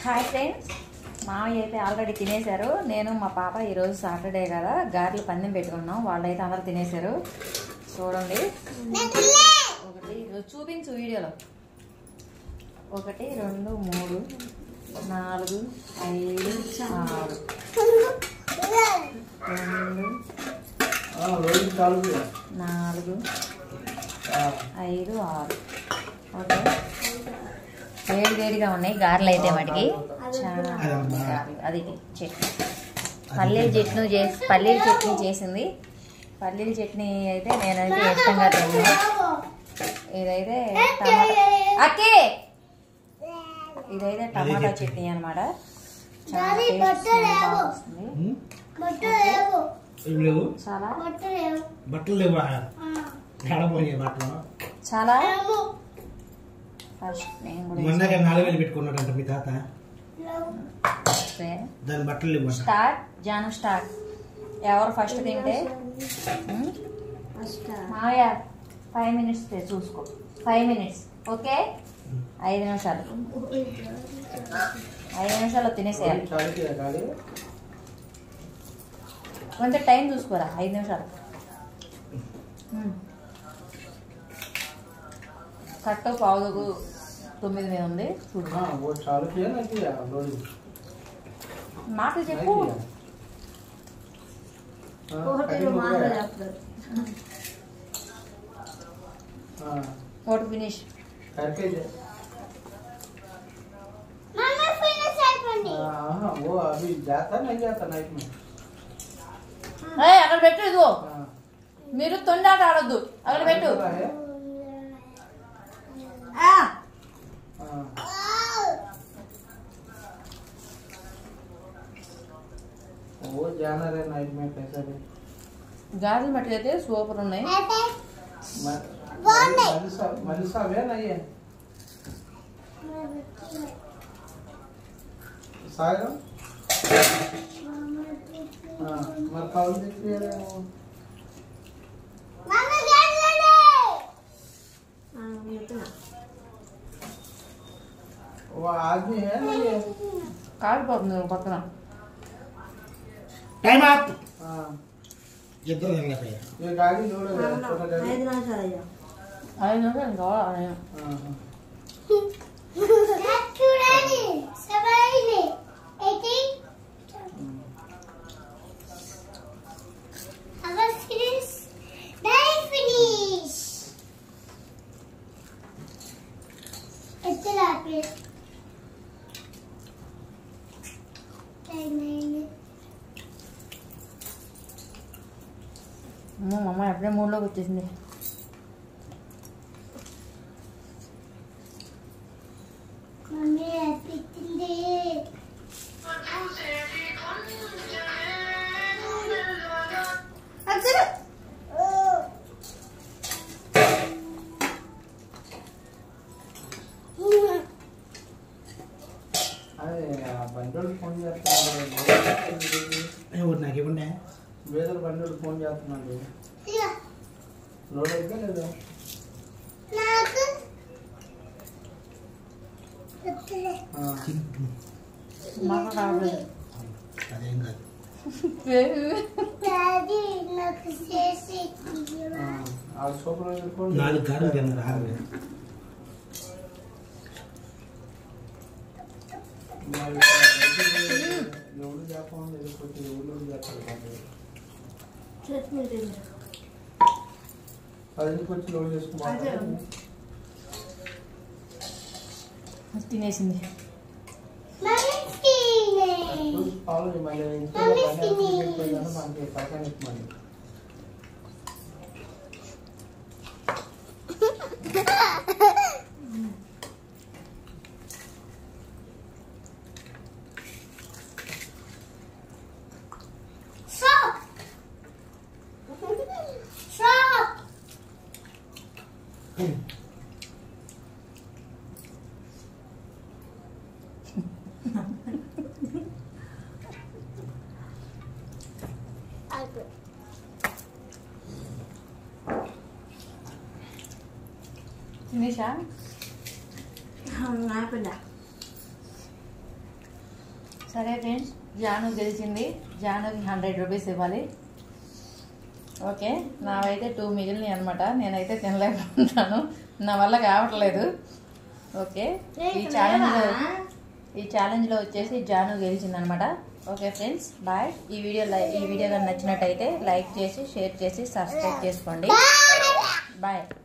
Hi friends మామయ్య అయితే already తినేశారు నేను మా పాప ఈరోజు సాటర్డే కదా గారెలు పందెం పెట్టుకున్నాం వాళ్ళైతే అందరూ తినేశారు చూడండి ఒకటి ఈరోజు చూపించు వీడియోలో ఒకటి రెండు మూడు నాలుగు ఐదు ఆరు రెండు రోజు చాలు నాలుగు ఐదు ఆరు ఓకే వేడి వేడిగా ఉన్నాయి గారెలు అయితే వాటికి చాలా గారెలు. అది చట్నీ పల్లీల చట్నీ చేసి పల్లీల చట్నీ చేసింది పల్లీల చట్నీ అయితే నేనైతే ఇష్టంగా తిన్నాను ఇదైతే టమాటా అక్కే ఇదైతే టమాటా చట్నీ అనమాట చాలా టేస్ట్ బాగా వస్తుంది ఇవి లేవు చాలా బట్టలు లేవు ఏడపోయి బట్టలు చాలా ఫస్ట్ నేను కూడా మొన్నగా నాలుగు వేలు పెట్టుకున్నాడంట మీ తాత ఇస్తే దాని బట్టలు లేవు అంట. స్టార్ట్ జాను స్టార్ట్ ఎవరు ఫస్ట్ తింటే ఉమ్? మావయ్య ఫైవ్ మినిట్స్ చూసుకో ఫైవ్ మినిట్స్ ఓకే ఐదు నిమిషాలు ఐదు నిమిషాల్లో తినేసేయాలి చాలుకి కాదు కొంచెం టైం చూసుకోరా ఐదు నిమిషాలు ఉమ్. కట్టు పావుదుకు తొమ్మిది మీద ఉంది చూడు ఆ, ఓ చాలుకి నాకు రోజు మాటలు చెప్పు ఒకటి ఫినిష్ करके हाँ वो अभी जाता नहीं जाता नाइट में ఏయ్, అక్కడ పెట్టు ఇదిగో हाँ మీరు తొండాట ఆడొద్దు అక్కడ పెట్టు पूरा है ఆ, हाँ वो जाना रहे नाइट में कैसे रे గాజులు మట్టి అయితే సూపర్ ఉన్నాయి मनीषा मनीषा है नहीं है सागर हाँ मर कॉल देखिए रे वो वो आदमी है नहीं है కాలిపోతుంది ఒక పక్కన टाइम अप हाँ इधर रहने पे ये गाड़ी जोड़ है छोटा गाड़ी ఐదు నిమిషాలు కావాలి हाँ हाँ అమ్మో, మా అమ్మ ఎప్పుడే మూడులోకి వచ్చేసింది మమ్మీ అప్పింది అదే ఆ బండోడు ఫోన్ చేస్తున్నాడు ఎవరు నాకు ఇవ్వండి వేదల బండోడు ఫోన్ చేస్తున్నాడు లోడ్ అయితే లేదా నాకు ఆ, మాకు కావట్లేదు అదేం కాదు డాడీ నాకు చేసి ఆ, ఆ సూపర్వైజర్ ఫోన్ నాలుగు కారు తిన్నారు ఆరు మరి ఎవరు చేస్తాం లేకపోతే ఎవరు చేస్తారు పదింటికి వచ్చి లోడ్ చేసుకున్నాను తినేసింది చూసి ఫాలో మళ్ళీ ఇంట్లో పని అయిపోయిందని మనకి పక్కన ఇవ్వమని Stop! Stop! తినేసా అయిపోయిందా సరే ఫ్రెండ్స్ జాను గెలిచింది జానుకి హండ్రెడ్ రూపీస్ ఇవ్వాలి ఓకే నావైతే టూ మిగిలినాయి అనమాట నేనైతే తినలేకపోతున్నాను నా వల్ల కావట్లేదు ఓకే ఈ ఛాలెంజ్లో ఈ ఛాలెంజ్లో వచ్చేసి జాను గెలిచింది అనమాట ఓకే ఫ్రెండ్స్ బాయ్ ఈ వీడియో లై ఈ వీడియో కానీ నచ్చినట్టయితే లైక్ చేసి షేర్ చేసి సబ్స్క్రైబ్ చేసుకోండి బాయ్